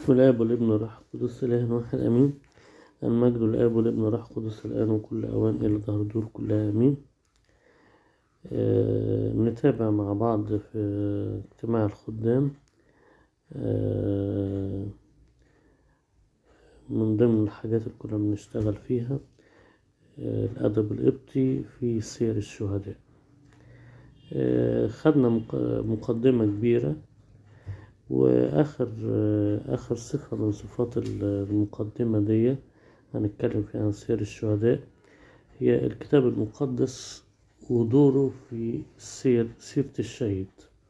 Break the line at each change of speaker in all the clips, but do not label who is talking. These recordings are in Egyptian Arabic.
بسم الآب والابن والروح القدس إله واحد آمين المجد للآب والابن والروح القدس الآن وكل أوان إلى ظهر دور كلها آمين آه نتابع مع بعض في اجتماع الخدام آه من ضمن الحاجات اللي كنا بنشتغل فيها آه الأدب القبطي في سير الشهداء آه خدنا مق- مقدمة كبيرة وآخر آخر صفة من صفات المقدمة دي هنتكلم فيها عن سير الشهداء هي الكتاب المقدس ودوره في سير سيرة الشهيد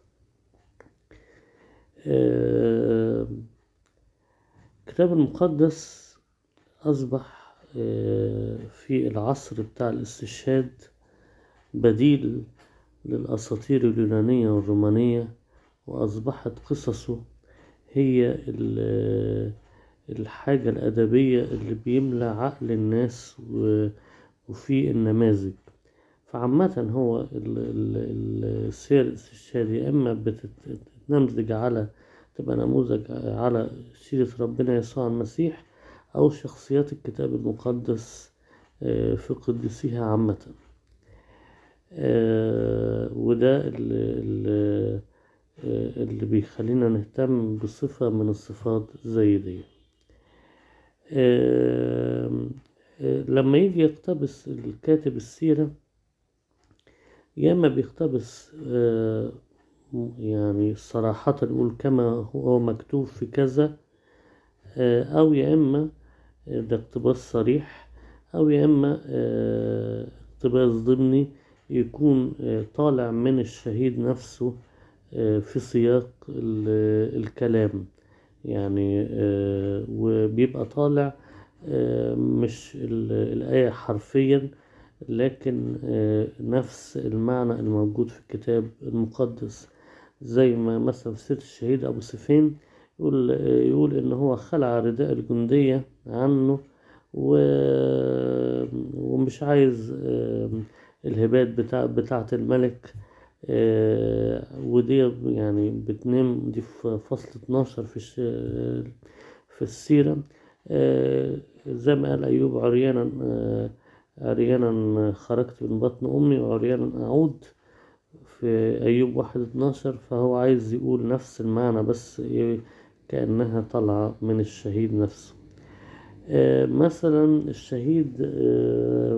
آه، الكتاب المقدس أصبح آه، في العصر بتاع الاستشهاد بديل للأساطير اليونانية والرومانية وأصبحت قصصه هي ال- الحاجة الأدبية اللي بيملى عقل الناس و- وفي النماذج فعامة هو ال- ال- السير الاستشهادي يا إما بتتنمذج على تبقى نموذج على سيرة ربنا يسوع المسيح أو شخصيات الكتاب المقدس آه، في قدسيها عامة آه، وده اللي, اللي اللي بيخلينا نهتم بصفة من الصفات زي دي آم، آه، لما يجي يقتبس الكاتب السيرة يا إما بيقتبس آه، يعني صراحة يقول كما هو مكتوب في كذا آه، أو يا إما آه، ده اقتباس صريح أو يا إما آه، اقتباس ضمني يكون آه، طالع من الشهيد نفسه آه، في سياق ال- الكلام يعني آه، وبيبقى طالع آه، مش ال- الآية حرفيا لكن آه، نفس المعنى الموجود في الكتاب المقدس زي ما مثلا في سيرة الشهيد أبو سفين يقول يقول إن هو خلع رداء الجندية عنه و... ومش عايز آه، الهبات بتاع بتاعة الملك آه، ودي يعني بتنام دي في فصل 12 في الش... في السيرة آه، زي ما قال أيوب عريانا آه، عريانا خرجت من بطن أمي وعريانا أعود في أيوب واحد اتناشر فهو عايز يقول نفس المعنى بس إيه كأنها طالعة من الشهيد نفسه آه، مثلا الشهيد آه،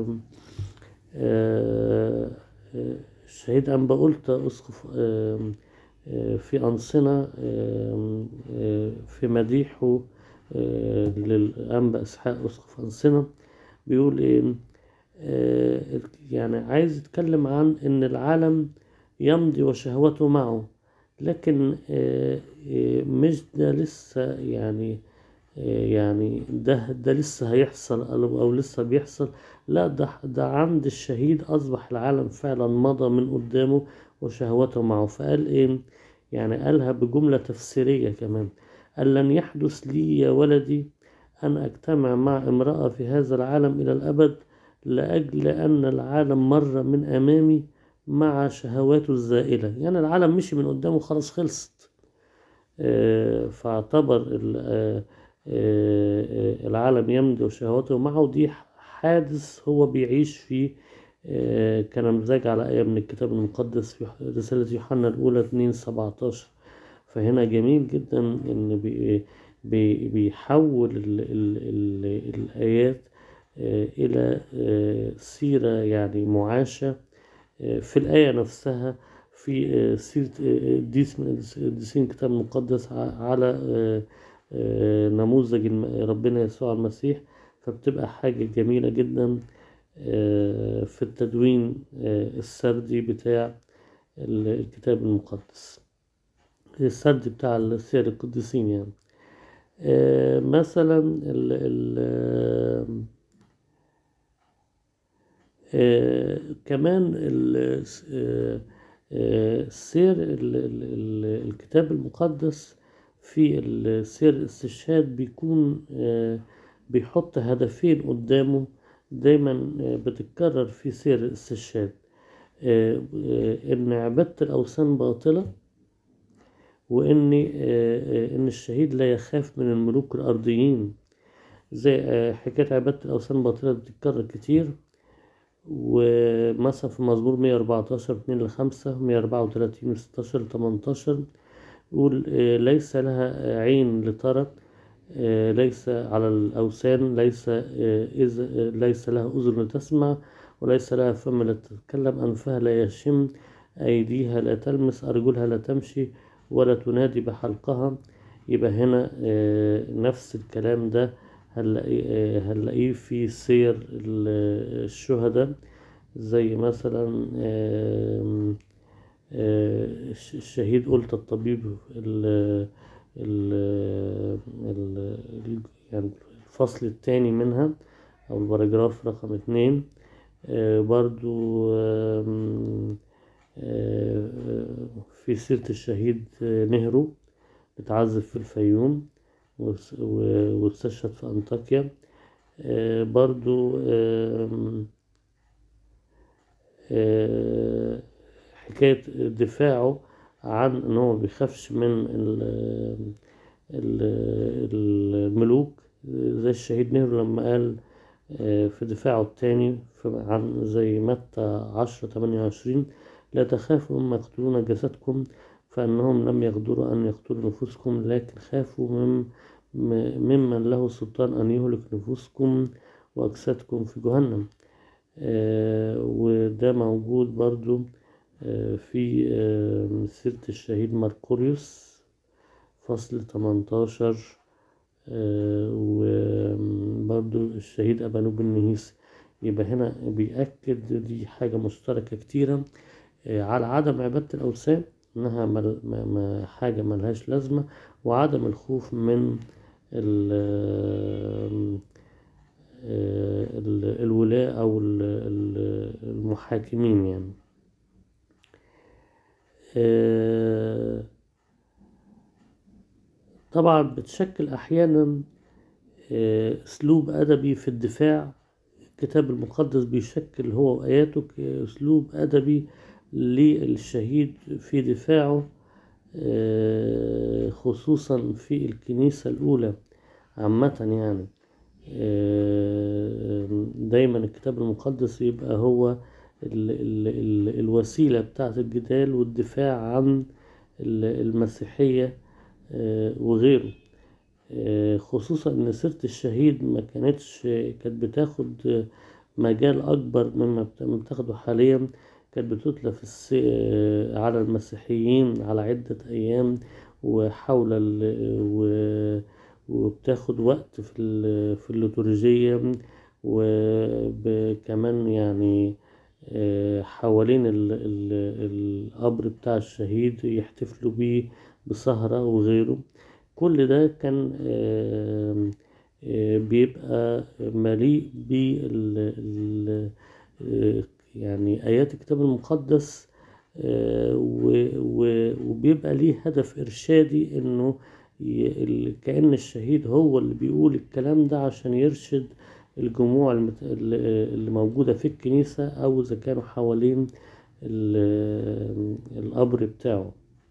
آه، آه، الشهيد أنباقولتا أسقف آه، آه، في أنصنة آه، آه، في مديحه آه، للأنبا إسحاق أسقف أنصنة بيقول إيه آه، يعني عايز يتكلم عن إن العالم يمضي وشهوته معه لكن آه، آه، مش ده لسه يعني آه، يعني ده ده لسه هيحصل أو أو لسه بيحصل لا ده ده عند الشهيد أصبح العالم فعلا مضى من قدامه وشهوته معه فقال إيه يعني قالها بجملة تفسيرية كمان قال لن يحدث لي يا ولدي أن أجتمع مع امرأة في هذا العالم إلى الأبد لأجل أن العالم مر من أمامي مع شهواته الزائلة يعني العالم مشي من قدامه خلاص خلصت آه، فاعتبر ال- آه، آه، آه، العالم يمضي وشهواته معه دي حادث هو بيعيش فيه آه، كنمذج على آية من الكتاب المقدس في رسالة يوحنا الأولى اتنين سبعتاشر فهنا جميل جدا إن بي بي بيحول ال ال ال الآيات آه، إلى آه، سيرة يعني معاشة آه، في الآية نفسها في آه، سيرة آه، قديس من قديسين الكتاب المقدس ع- على آه، آه، نموذج الم- ربنا يسوع المسيح فبتبقى حاجة جميلة جدا آه، في التدوين آه، السردي بتاع ال- الكتاب المقدس السرد بتاع سير القديسين يعني آه، مثلا ال ال آه، كمان ال- آه، آه، السير ال- ال- ال- الكتاب المقدس في السير الاستشهاد بيكون آه، بيحط هدفين قدامه دايما آه، بتتكرر في سير الاستشهاد آه، آه، إن عبادة الأوثان باطلة وإن آه، آه، إن الشهيد لا يخاف من الملوك الأرضيين زي آه، حكاية عبادة الأوثان الباطلة بتتكرر كتير ومثلا في مزمور مية أربعتاشر اتنين لخمسة مية أربعة وتلاتين ستاشر تمنتاشر يقول آه، ليس لها عين لترى آه، ليس على الأوثان ليس آه، إذ آه، ليس لها أذن لتسمع وليس لها فم لا تتكلم أنفها لا يشم أيديها لا تلمس أرجلها لا تمشي ولا تنادي بحلقها يبقى هنا آه، نفس الكلام ده هنلاقيه آه، هنلاقيه في سير ال- الشهداء زي مثلا آم، آه، الش- الشهيد قلت الطبيب ال ال ال ال- يعني الفصل الثاني منها أو الباراجراف رقم اتنين آه، برضو آم، آه، في سيرة الشهيد آه، نهرو اتعذب في الفيوم وس- و- واستشهد في أنطاكيا آه، برضو آم، آه، حكاية دفاعه عن إن هو بيخافش من ال- ال- الملوك زي الشهيد نهرو لما قال آه، في دفاعه التاني في- عن زي متى عشرة تمانية وعشرين لا تخافوا مما يقتلون جسدكم فإنهم لم يقدروا أن يقتلوا نفوسكم لكن خافوا من م- ممن له سلطان أن يهلك نفوسكم وأجسادكم في جهنم آه، وده موجود برضو آه، في آه، سيرة الشهيد ماركوريوس فصل 18 آه، وبرضو الشهيد أبانوب النهيس يبقى هنا بيأكد دي حاجة مشتركة كتيرة آه، على عدم عبادة الأوثان إنها مل ما ما حاجة ملهاش لازمة وعدم الخوف من ال آه، ال- الولاة أو ال- ال- المحاكمين يعني آه، طبعا بتشكل أحيانا آه، أسلوب أدبي في الدفاع الكتاب المقدس بيشكل هو وآياته ك- أسلوب أدبي للشهيد في دفاعه آه، خصوصا في الكنيسة الأولى عامة يعني آه، دايما الكتاب المقدس يبقى هو ال ال ال الوسيلة بتاعة الجدال والدفاع عن ال- المسيحية آه، وغيره آه، خصوصا ان سيرة الشهيد ما كانتش كانت بتاخد مجال اكبر مما بت- مما بتاخده حاليا كانت بتتلى في الس... آه، على المسيحيين على عدة ايام وحول ال... و... وبتاخد وقت في ال... في الليتورجية وكمان يعني آه، حوالين ال... ال... القبر بتاع الشهيد يحتفلوا بيه بسهرة وغيره كل ده كان آم، آه، بيبقى مليء بال ال- آه، يعني آيات الكتاب المقدس آه، و- و- وبيبقى ليه هدف إرشادي إنه ي- ال- كأن الشهيد هو اللي بيقول الكلام ده عشان يرشد الجموع المت- اللي اللي موجودة في الكنيسة أو إذا كانوا حوالين ال- القبر بتاعه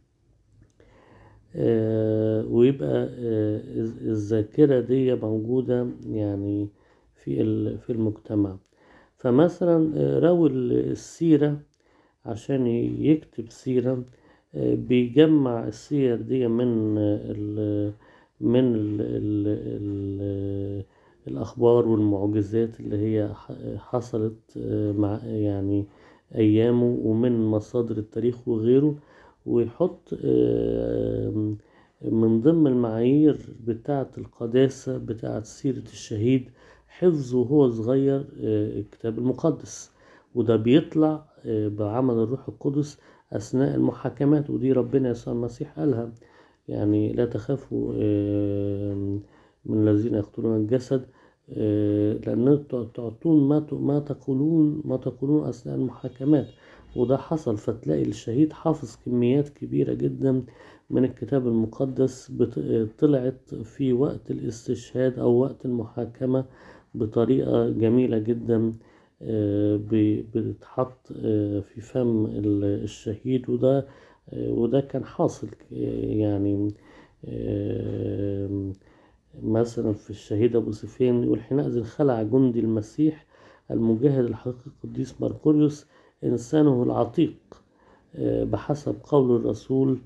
آه، ويبقى آه، الز- الذاكرة دي موجودة يعني في ال- في المجتمع فمثلا آه، راوي ال- السيرة عشان ي- يكتب سيرة آه، بيجمع السير دي من آه، ال من ال ال ال الأخبار والمعجزات اللي هي ح- حصلت آه، مع يعني أيامه ومن مصادر التاريخ وغيره ويحط آم، من ضمن المعايير بتاعة القداسة بتاعة سيرة الشهيد حفظه وهو صغير آه، الكتاب المقدس وده بيطلع آه، بعمل الروح القدس أثناء المحاكمات ودي ربنا يسوع المسيح قالها يعني لا تخافوا آم، من الذين يقتلون الجسد آه، لأن تعطون ما ت- ما تقولون ما تقولون أثناء المحاكمات وده حصل فتلاقي الشهيد حافظ كميات كبيرة جدا من الكتاب المقدس بت- طلعت في وقت الاستشهاد أو وقت المحاكمة بطريقة جميلة جدا آه، ب- بتتحط آه، في فم ال- الشهيد وده آه، وده كان حاصل آه، يعني آه، مثلا في الشهيد أبو سفيان يقول حينئذ خلع جندي المسيح المجاهد الحقيقي القديس مرقوريوس إنسانه العتيق آه، بحسب قول الرسول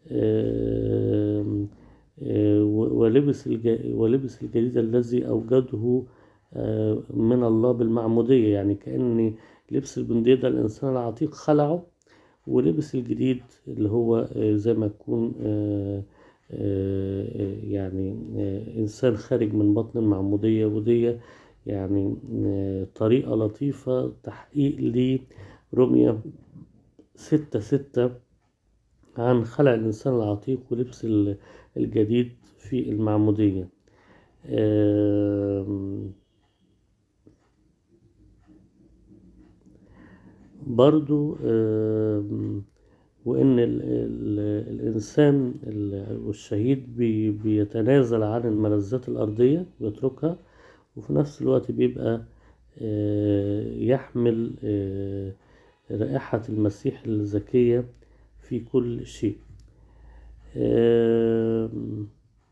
آه، آه، ولبس الج- ولبس الجديد الذي أوجده آه، من الله بالمعمودية يعني كأن لبس الجندية ده الإنسان العتيق خلعه ولبس الجديد اللي هو آه، زي ما يكون آه، آه، آه، يعني آه، إنسان خارج من بطن المعمودية ودي يعني آه، طريقة لطيفة تحقيق لرمية ستة ستة عن خلع الإنسان العتيق ولبس ال- الجديد في المعمودية آم، برضو آم، وإن ال ال الإنسان ال- والشهيد بي بيتنازل عن الملذات الأرضية ويتركها وفي نفس الوقت بيبقى آه، يحمل آه، رائحة المسيح الزكية في كل شيء آم،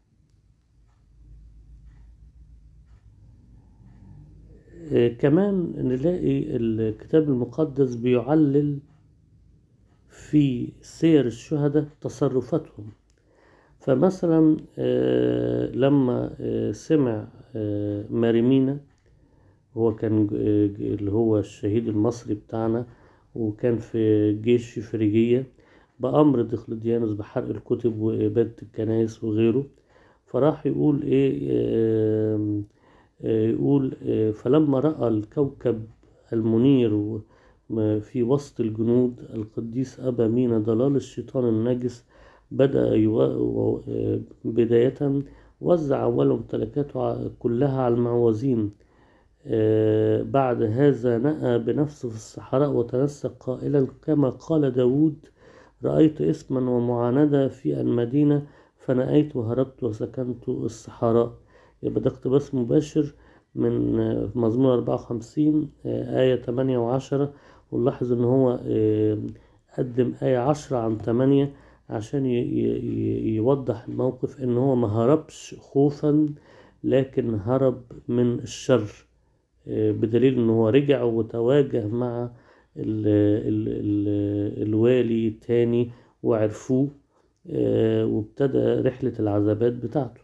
آه، كمان نلاقي الكتاب المقدس بيعلل في سير الشهداء تصرفاتهم فمثلا آه، لما آه، سمع آه، ماريمينا هو كان ج- ج- اللي هو الشهيد المصري بتاعنا وكان في جيش في فريجية بأمر دقلديانوس بحرق الكتب وإبادة الكنائس وغيره فراح يقول إيه آم، آه، يقول آه، فلما رأى الكوكب المنير و- ما في وسط الجنود القديس أبا مينا ضلال الشيطان النجس بدأ يو- و- آه، بداية وزع أول ممتلكاته ع- كلها على المعوزين آه، بعد هذا نأى بنفسه في الصحراء وتنسى قائلا كما قال داود رأيت اسما ومعاندة في المدينة فنأيت وهربت وسكنت الصحراء يبقى ده اقتباس مباشر من آه، مزمور 54 آه، آية 8 وعشرة ونلاحظ إن هو آه، قدم آية عشرة عن تمانية عشان ي- ي- ي- يوضح الموقف إن هو ما هربش خوفا لكن هرب من الشر آه، بدليل إن هو رجع وتواجه مع ال ال ال الوالي تاني وعرفوه آه، وابتدى رحلة العذابات بتاعته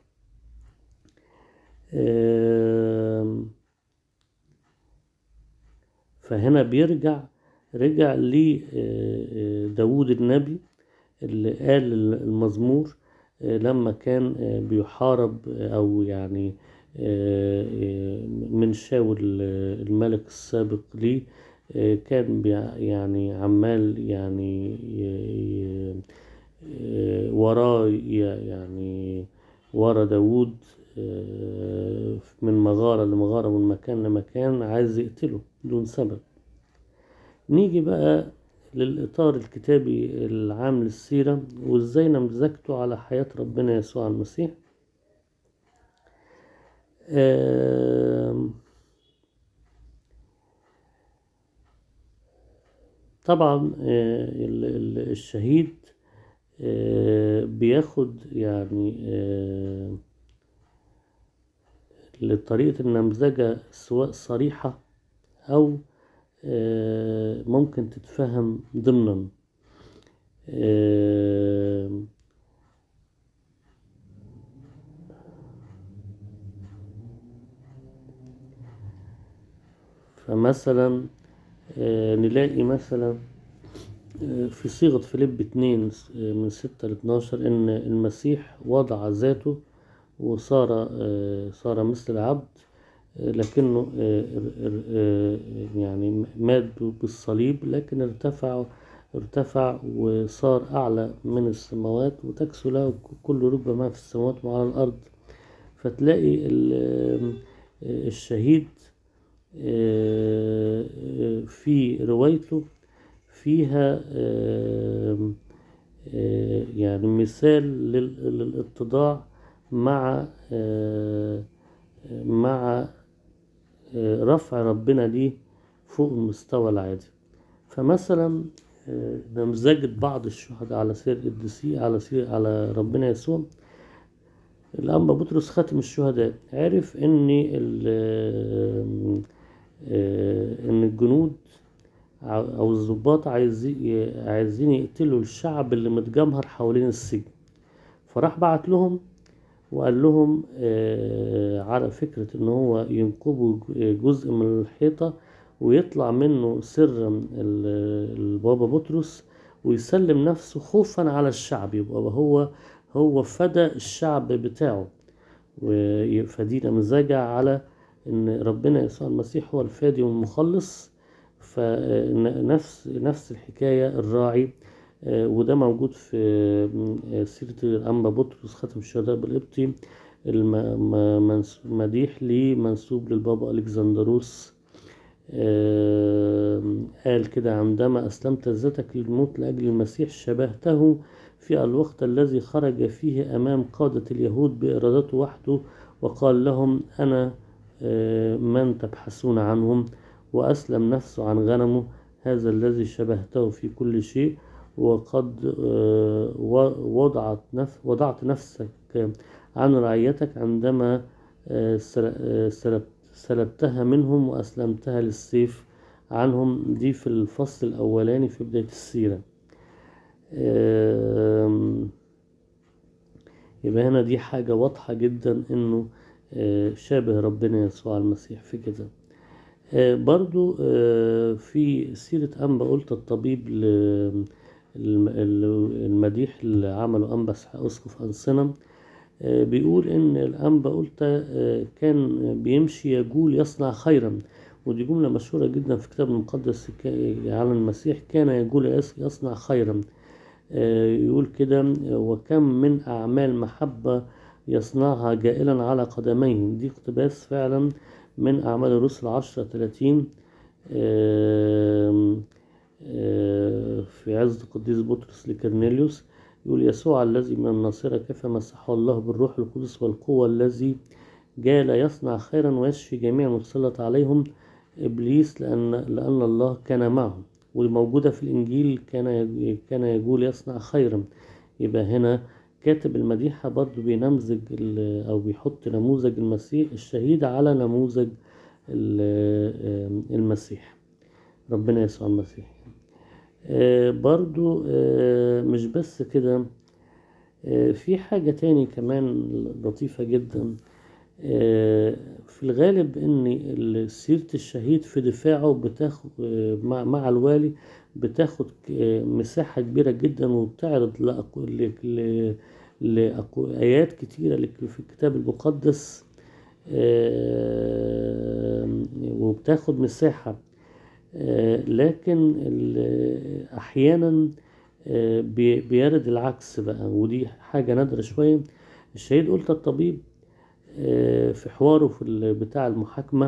آم، فهنا بيرجع رجع لداود النبي اللي قال المزمور آه، لما كان آه، بيحارب آه، أو يعني آه، آه، من شاول الملك السابق ليه آه، كان بيع- يعني عمال يعني ي- ي- آه، وراه ي- يعني ورا داود آه، من مغارة لمغارة ومن مكان لمكان عايز يقتله بدون سبب نيجي بقى للإطار الكتابي العام للسيرة وإزاي نمزجته على حياة ربنا يسوع المسيح آم، طبعا آه، ال- ال- الشهيد آه، بياخد يعني آه، لطريقة النمذجة سواء صريحة أو آه، ممكن تتفهم ضمنا آه، فمثلا آه، نلاقي مثلا آه، في صيغة فيليب اتنين آه، من ستة لاتناشر إن المسيح وضع ذاته وصار آه، صار مثل العبد آه، لكنه آه، ار- ار- آه، يعني مات بالصليب لكن ارتفع ارتفع وصار أعلى من السماوات وتكسو له كل ركبة ما في السماوات وعلى الأرض فتلاقي ال- آه، الشهيد آه، آه، في روايته فيها آه، آه، يعني مثال لل- للاتضاع مع آه، مع آه، رفع ربنا ليه فوق المستوى العادي فمثلا آه، نمذجة بعض الشهداء على سير القديسين على سير على ربنا يسوع الأنبا بطرس خاتم الشهداء عرف إن ال- آه، إن الجنود ع- أو الضباط عايزين عايزين يقتلوا الشعب اللي متجمهر حوالين السجن فراح بعت لهم وقال لهم آه، على فكرة إن هو ينقبوا ج- جزء من الحيطة ويطلع منه سرا ال- البابا بطرس ويسلم نفسه خوفا على الشعب يبقى هو هو فدى الشعب بتاعه و- فدي نمذجة على إن ربنا يسوع المسيح هو الفادي والمخلص فنفس نفس الحكاية الراعي آه، وده موجود في آه، سيرة الأنبا بطرس خاتم الشهداء بالقبطي الم- م- منس- مديح ليه منسوب للبابا ألكسندروس آه، قال كده عندما أسلمت ذاتك للموت لأجل المسيح شبهته في الوقت الذي خرج فيه أمام قادة اليهود بإرادته وحده وقال لهم أنا آه، من تبحثون عنهم وأسلم نفسه عن غنمه هذا الذي شبهته في كل شيء وقد آه، و- وضعت نف وضعت نفسك عن رعيتك عندما آه، سل- آه، سلبت سلبتها منهم وأسلمتها للسيف عنهم دي في الفصل الأولاني في بداية السيرة آم، يبقى هنا دي حاجة واضحة جدا إنه آه، شابه ربنا يسوع المسيح في كده آه، برضو آه، في سيرة أنبا قلت الطبيب ل- الم- ال- المديح اللي عمله أنبا إسحاق أسقف أنصنم آه، بيقول إن الأنبا قلت آه، كان بيمشي يقول يصنع خيرا ودي جملة مشهورة جدا في الكتاب المقدس ك- عن المسيح كان يقول يص- يصنع خيرا آه، يقول كده وكم من أعمال محبة يصنعها جائلا على قدميه دي اقتباس فعلا من أعمال الرسل عشرة تلاتين آم، آه، في عز القديس بطرس لكرنيليوس يقول يسوع الذي من الناصرة كيف مسحه الله بالروح القدس والقوة الذي جال يصنع خيرا ويشفي جميع المسلط عليهم إبليس لأن لأن الله كان معهم والموجودة في الإنجيل كان يج- كان يقول يصنع خيرا يبقى هنا كاتب المديحة برضو بينمذج ال- أو بيحط نموذج المسيح الشهيد على نموذج ال- المسيح ربنا يسوع المسيح آه، برضو آه، مش بس كده آه، في حاجة تاني كمان لطيفة جدا آه، في الغالب ان ال- سيرة الشهيد في دفاعه بتاخد آه، مع مع الوالي بتاخد آه، مساحة كبيرة جدا وبتعرض لأقو- ل- ل- لأقو- آيات كتيرة لك- في الكتاب المقدس آه، وبتاخد مساحة آه، لكن ال- أحيانا آه، بي- بيرد العكس بقى ودي حاجة نادرة شوية الشهيد قلت الطبيب آه، في حواره في ال- بتاع المحاكمة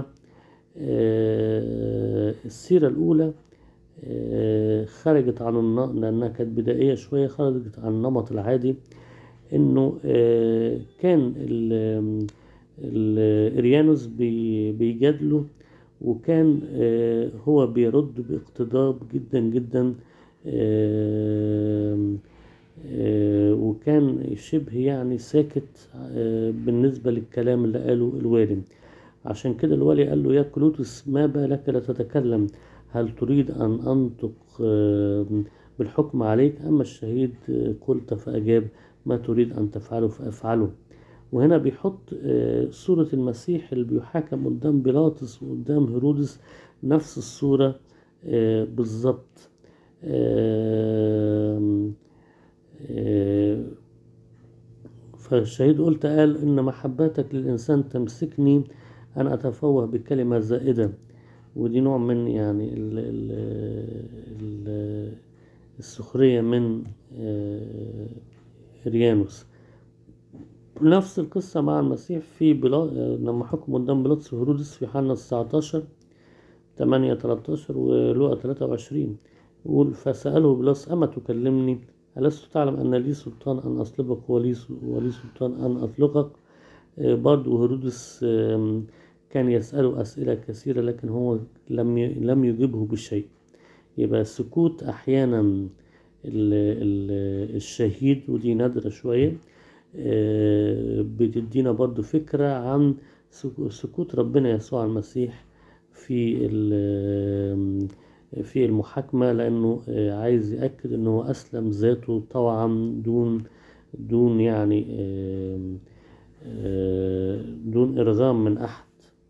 آه، السيرة الأولى آه، خرجت عن الن- لأنها كانت بدائية شوية خرجت عن النمط العادي إنه آه، كان ال- ال- إريانوس بي- بيجادله وكان آه، هو بيرد باقتضاب جدا جدا آم، آه، وكان شبه يعني ساكت آه، بالنسبة للكلام اللي قاله الوالي عشان كده الوالي قال له يا كلوتس ما بالك لا تتكلم هل تريد أن أنطق آه، بالحكم عليك أما الشهيد آه، قلت فأجاب ما تريد أن تفعله فأفعله وهنا بيحط آه، صورة المسيح اللي بيحاكم قدام بيلاطس وقدام هيرودس نفس الصورة آه، بالظبط آم، آه، فالشهيد قلت قال إن محبتك للإنسان تمسكني أن أتفوه بكلمة زائدة ودي نوع من يعني ال ال ال السخرية من آه، إريانوس نفس القصة مع المسيح في بلا... آه، لما حكم قدام بيلاطس وهيرودس في يوحنا 19 8 13 ولوقا 23 يقول فسأله بيلاطس أما تكلمني ألست تعلم أن لي سلطان أن أصلبك ولي س- ولي سلطان أن أطلقك آه، برضو هيرودس آم، كان يسأله أسئلة كثيرة لكن هو لم ي... لم يجبه بشيء يبقى السكوت أحيانا ال- ال- الشهيد ودي نادرة شوية آه، بتدينا برضو فكرة عن سك- سكوت ربنا يسوع المسيح في ال- في المحاكمة لأنه آه، عايز يأكد أنه أسلم ذاته طوعا دون دون يعني آه، آه، دون إرغام من أحد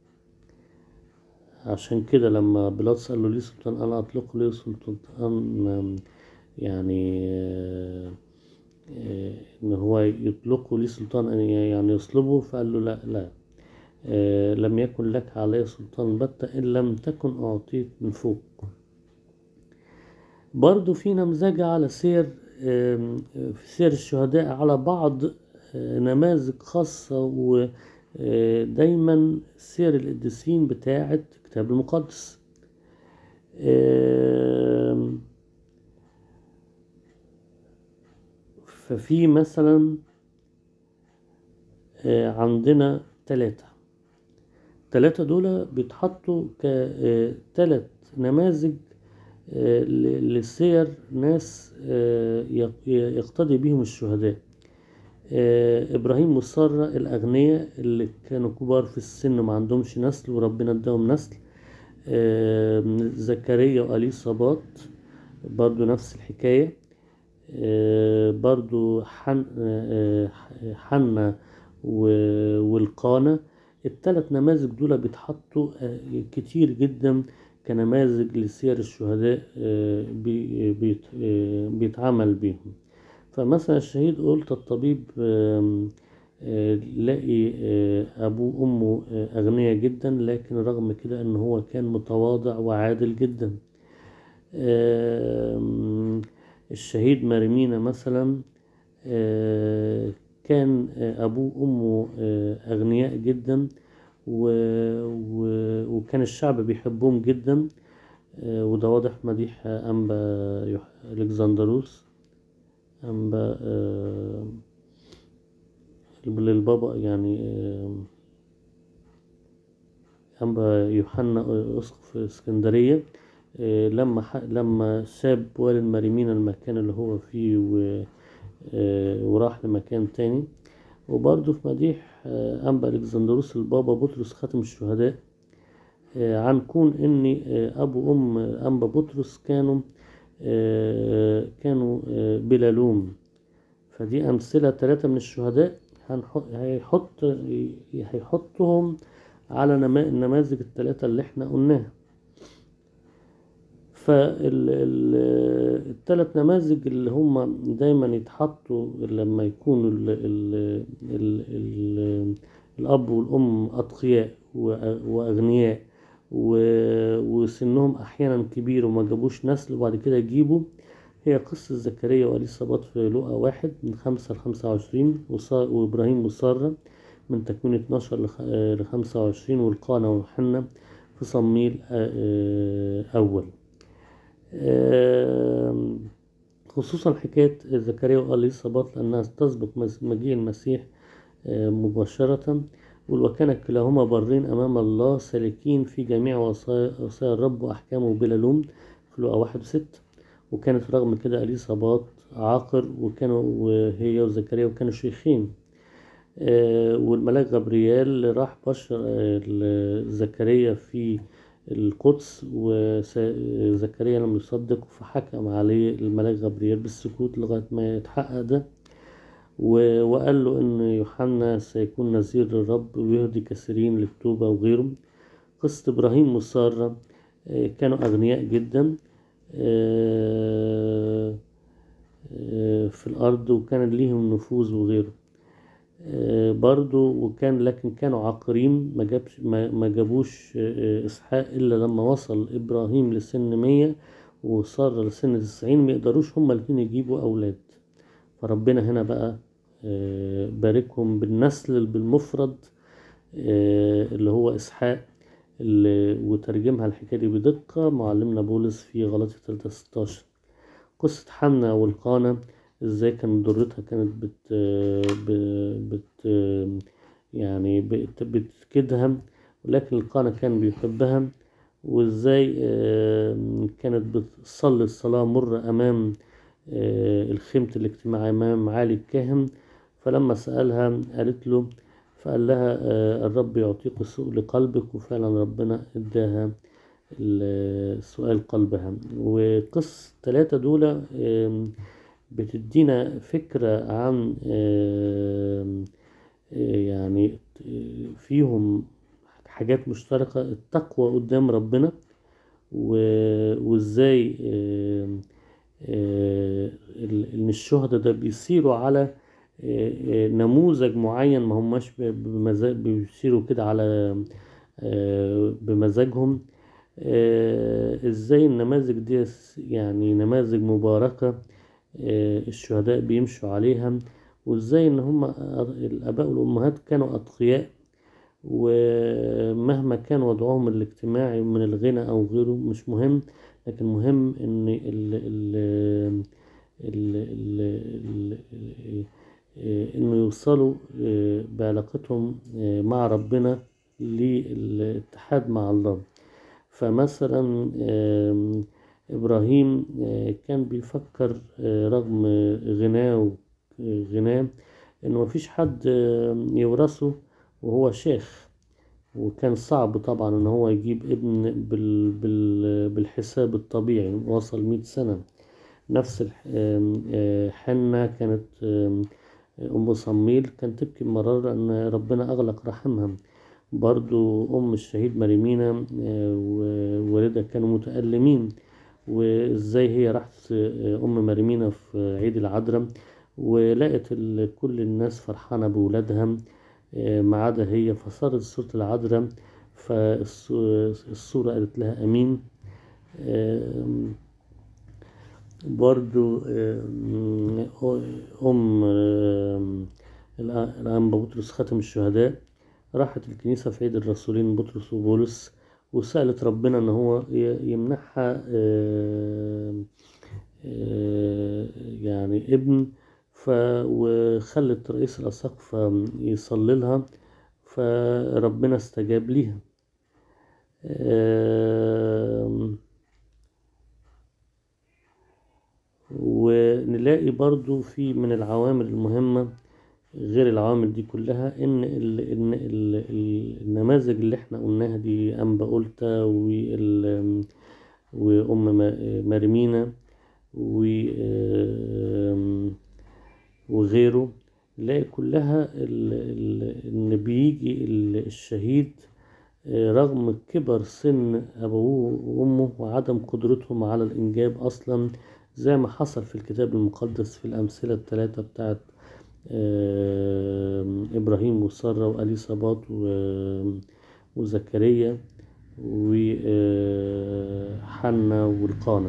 عشان كده لما بيلاطس قال له ليه سلطان أنا أطلقه ليه سلطان آم، يعني آه، آه، إن هو يطلقه ليه سلطان أن يعني يصلبه فقال له لا لا آه، لم يكن لك علي سلطان بتة إن لم تكن أعطيت من فوق برضو في نمذجة على سير آم، في سير الشهداء على بعض آه، نماذج خاصة ودايما سير القديسين بتاعة الكتاب المقدس آم، ففي مثلا آه، عندنا ثلاثة الثلاثة دول بيتحطوا كثلاث نماذج آه، ل- للسير ناس آه، يق- يقتدي بهم الشهداء آه، إبراهيم وسارة الأغنياء اللي كانوا كبار في السن وما عندهمش نسل وربنا اداهم نسل آه، زكريا وأليصابات برضو نفس الحكاية آه، برضو حن آه، آه، حنا و- والقانة التلات نماذج دول بيتحطوا آه، كتير جدا كنماذج لسير الشهداء آه، بي- بيت- آه، بيتعامل بيهم فمثلا الشهيد قلت الطبيب آم، آه، لاقي آه، أبوه وأمه آه، أغنياء جدا لكن رغم كده إن هو كان متواضع وعادل جدا آم، الشهيد مرمينا مثلا آه، كان آه، أبوه وأمه آه، أغنياء جدا و... و... وكان الشعب بيحبهم جدا آه، وده واضح في مديح أنبا يوح... ألكسندروس أنبا آه، للبابا يعني آه، أنبا يوحنا أسقف اسكندرية آه، لما ح... لما ساب والد مريمين المكان اللي هو فيه و... آه، وراح لمكان تاني وبرضه في مديح آه، أنبا ألكسندروس البابا بطرس خاتم الشهداء آه، عن كون إن آه، أبو وأم أنبا بطرس كانوا آه، كانوا آه، بلا لوم فدي أمثلة ثلاثة من الشهداء هنحط هيحط هيحطهم على نما- النماذج الثلاثة اللي احنا قلناها فالثلاث نماذج اللي هم دايما يتحطوا لما يكونوا ال ال ال ال الأب والأم أتقياء وأ- وأغنياء و- وسنهم أحيانا كبير وما جابوش نسل وبعد كده يجيبوا هي قصة زكريا وأليصابات في لوقا واحد من خمسة لخمسة وعشرين وصا- وإبراهيم وسارة من تكوين اتناشر لخ- آه، لخمسة وعشرين والقانا وحنة في صميل آه، آه، أول آم، خصوصا حكاية زكريا وأليصابات لأنها تسبق مس- مجيء المسيح آه، مباشرة وكان كلاهما برين أمام الله سالكين في جميع وصايا وصايا الرب وأحكامه بلا لوم في لقا واحد وست وكانت رغم كده أليصابات عاقر وكانوا وهي وزكريا وكانوا شيخين آه، والملاك غبريال راح بشر آه، ل- زكريا في القدس وزكريا لم يصدق فحكم عليه الملاك غبريال بالسكوت لغاية ما يتحقق ده و- وقال له إن يوحنا سيكون نذير للرب ويهدي كثيرين للتوبة وغيره قصة إبراهيم وسارة آه، كانوا أغنياء جدا آه، آه، في الأرض وكان ليهم نفوذ وغيره آه، برضو وكان لكن كانوا عاقرين ما جابش ما ما جابوش آه، اسحاق الا لما وصل ابراهيم لسن مية وسارة لسن تسعين ما يقدروش هما الاتنين يجيبوا اولاد فربنا هنا بقى آه، باركهم بالنسل بالمفرد آه، اللي هو اسحاق اللي وترجمها الحكاية دي بدقة معلمنا بولس في غلطية 3 16 قصة حنا والقانة ازاي كانت ضرتها كانت بت ب- بت يعني بت- بتكدها ولكن القانة كان بيحبها وازاي آه، كانت بتصلي الصلاة مرة أمام آه، الخيمة الاجتماع أمام معالي الكاهن فلما سألها قالت له فقال لها آه، الرب يعطيك السوء لقلبك وفعلا ربنا اداها ال- سؤال قلبها وقصة التلاتة دول آم، بتدينا فكرة عن آم، آه، يعني آه، فيهم حاجات مشتركة التقوى قدام ربنا و- وازاي آم، آه، ال- ان الشهداء ده بيسيروا على آه، آه، نموذج معين ما هماش ب- بمزاج بيسيروا كده على آه، بمزاجهم آه، ازاي النماذج دي س- يعني نماذج مباركة آه، الشهداء بيمشوا عليها وازاي ان هم الاباء والامهات كانوا اتقياء ومهما كان وضعهم الاجتماعي من الغنى او غيره مش مهم لكن مهم ان ال ال ال ال ال ال انه يوصلوا آه، بعلاقتهم آه، مع ربنا للاتحاد مع الله فمثلا آم، إبراهيم آه، كان بيفكر آه، رغم غناه غناه إنه مفيش حد آه، يورثه وهو شيخ وكان صعب طبعا إن هو يجيب ابن بال بال بالحساب الطبيعي وصل مئة سنة نفس الح- آم، آه، حنة كانت آم، أم صميل كانت تبكي مرارة أن ربنا أغلق رحمها برضو أم الشهيد مريمينا آه، ووالدها كانوا متألمين وإزاي هي راحت آه، أم مريمينا في عيد العذراء ولقت ال- كل الناس فرحانة بولادها آه، ما عدا هي فصارت صورة العذراء فالصورة قالت لها أمين آم، برضو آم، أم آم، الأ- الأنبا بطرس خاتم الشهداء راحت الكنيسة في عيد الرسولين بطرس وبولس وسألت ربنا إن هو ي- يمنحها آم، آه، يعني ابن ف وخلت رئيس الأساقفة يصلي لها فربنا استجاب ليها آم، ونلاقي برضو في من العوامل المهمة غير العوامل دي كلها ان ال ان ال ال النماذج اللي احنا قلناها دي انبا قلتا وال وام ما- مريمينا و آم، وغيره نلاقي كلها ال ال ان بيجي ال- الشهيد آه، رغم كبر سن أبوه وأمه وعدم قدرتهم على الإنجاب أصلا زي ما حصل في الكتاب المقدس في الأمثلة الثلاثة بتاعت آه، إبراهيم وسارة وأليصابات و- وزكريا وحنا والقانا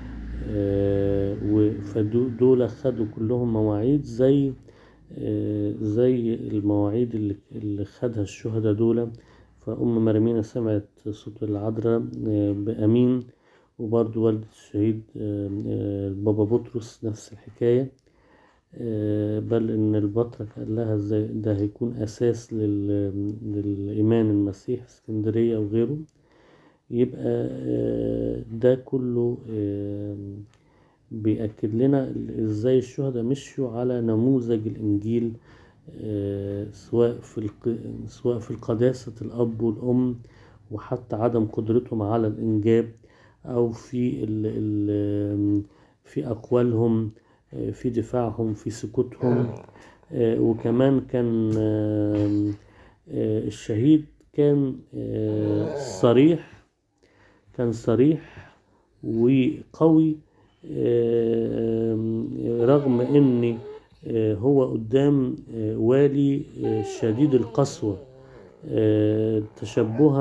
فدول خدوا كلهم مواعيد زي آه، زي المواعيد اللي اللي خدها الشهداء دول فأم مريمينا سمعت صوت العذراء آه، بأمين وبرضو والدة الشهيد آه، آه، بابا بطرس نفس الحكاية آه، بل إن البطرك قال لها ازاي ده هيكون أساس لل- للإيمان المسيح في اسكندرية وغيره يبقى آه، ده كله آه، بيأكد لنا ازاي الشهداء مشوا على نموذج الإنجيل آه، سواء في الق... سواء في القداسة الأب والأم وحتى عدم قدرتهم على الإنجاب أو في ال... ال... في أقوالهم آه، في دفاعهم في سكوتهم آه، وكمان كان آه، آه، الشهيد كان آه، صريح كان صريح وقوي آم، رغم ان آه، هو قدام آه، والي آه، شديد القسوة آه، تشبها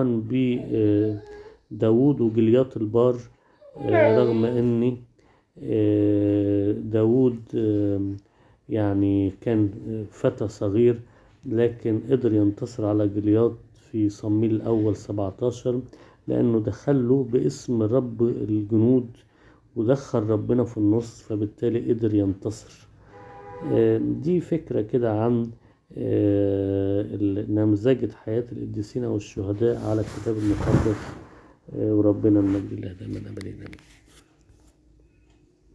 بداود وجليات البار آه، رغم ان آه، داود آم، يعني كان فتى صغير لكن قدر ينتصر على جليات في صمويل الأول 17 لأنه دخله باسم رب الجنود ودخل ربنا في النص فبالتالي قدر ينتصر آه، دي فكرة كده عن آه، ال- نمذجة حياة القديسين أو الشهداء على الكتاب المقدس آه، وربنا المجد الله دائما أبدا آمين